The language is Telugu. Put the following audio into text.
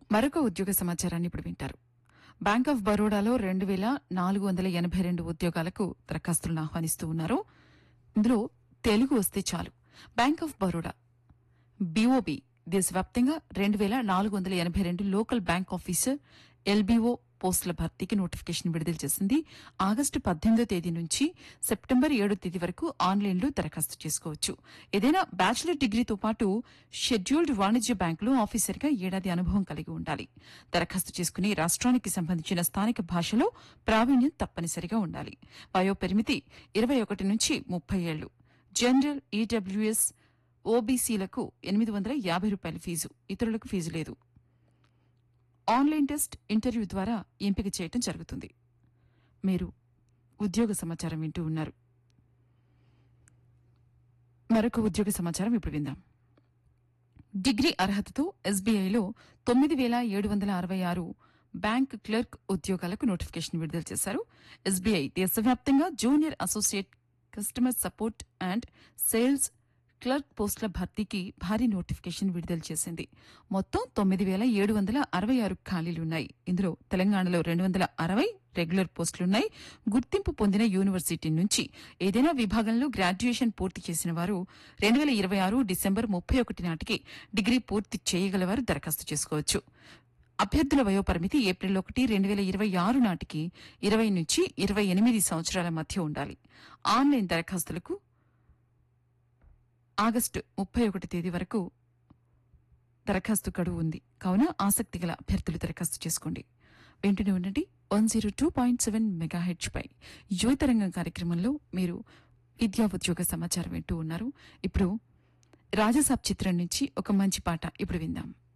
మరొక ఉద్యోగ సమాచారాన్ని ఇప్పుడు వింటారు బ్యాంక్ ఆఫ్ బరోడాలో రెండు వేల నాలుగు వందల ఎనభై రెండు ఉద్యోగాలకు దరఖాస్తులను ఆహ్వానిస్తూ ఉన్నారు ఇందులో తెలుగు వస్తే చాలు బ్యాంక్ ఆఫ్ బరోడా బీఓబీ దేశవ్యాప్తంగా రెండు వేల నాలుగు వందల ఎనభై రెండు లోకల్ బ్యాంక్ ఆఫీసర్ ఎల్బీఓ పోస్టుల భర్తీకి నోటిఫికేషన్ విడుదల చేసింది ఆగస్టు పద్దెనిమిదో తేదీ నుంచి సెప్టెంబర్ ఏడో తేదీ వరకు ఆన్లైన్లో దరఖాస్తు చేసుకోవచ్చు ఏదైనా బ్యాచిలర్ డిగ్రీతో పాటు షెడ్యూల్డ్ వాణిజ్య బ్యాంకులో ఆఫీసర్గా ఏడాది అనుభవం కలిగి ఉండాలి దరఖాస్తు చేసుకునే రాష్ట్రానికి సంబంధించిన స్థానిక భాషలో ప్రావీణ్యం తప్పనిసరిగా ఉండాలి వయో పరిమితి ఇరవై ఒకటి నుంచి ముప్పై ఏళ్లు జనరల్ ఈడబ్ల్యూఎస్ ఓబీసీలకు ఎనిమిది వందల యాభై రూపాయల ఫీజు ఇతరులకు ఫీజు లేదు ఆన్లైన్ టెస్ట్ ఇంటర్వ్యూ ద్వారా ఎంపిక చేయటం జరుగుతుంది మీరు ఉద్యోగ సమాచారం వింటూ ఉన్నారు మరొక ఉద్యోగ సమాచారం ఇప్పుడు విందాం డిగ్రీ అర్హతతో ఎస్బీఐలో తొమ్మిది వేల ఏడు వందల అరవై ఆరు బ్యాంక్ క్లర్క్ ఉద్యోగాలకు నోటిఫికేషన్ విడుదల చేశారు ఎస్బీఐ దేశవ్యాప్తంగా junior associate customer support and sales clerk పోస్టుల భర్తీకి భారీ నోటిఫికేషన్ విడుదల చేసింది మొత్తం తొమ్మిది వేల ఏడు వందల అరవై ఆరు ఖాళీలున్నాయి ఇందులో తెలంగాణలో రెండు వందల అరవై రెగ్యులర్ పోస్టులున్నాయి గుర్తింపు పొందిన యూనివర్సిటీ నుంచి ఏదైనా విభాగంలో గ్రాడ్యుయేషన్ పూర్తి చేసిన వారు రెండు వేల ఇరవై ఆరు డిసెంబర్ ముప్పై ఒకటి నాటికి డిగ్రీ పూర్తి చేయగలవారు దరఖాస్తు చేసుకోవచ్చు అభ్యర్థుల వయోపరిమితి ఏప్రిల్ ఒకటి రెండు వేల ఇరవై ఆరు నాటికి ఇరవై నుంచి ఇరవై ఎనిమిది సంవత్సరాల మధ్య ఉండాలి ఆన్లైన్ దరఖాస్తులకు ఆగస్టు ముప్పై ఒకటి తేదీ వరకు దరఖాస్తు గడువు ఉంది కావున ఆసక్తి గల అభ్యర్థులు దరఖాస్తు చేసుకోండి వెంటనే ఉండండి one zero two point seven megahertz పై యువతరంగం కార్యక్రమంలో మీరు విద్యా ఉద్యోగ సమాచారం వింటూ ఉన్నారు ఇప్పుడు రాజసాబ్ చిత్రం నుంచి ఒక మంచి పాట ఇప్పుడు విందాం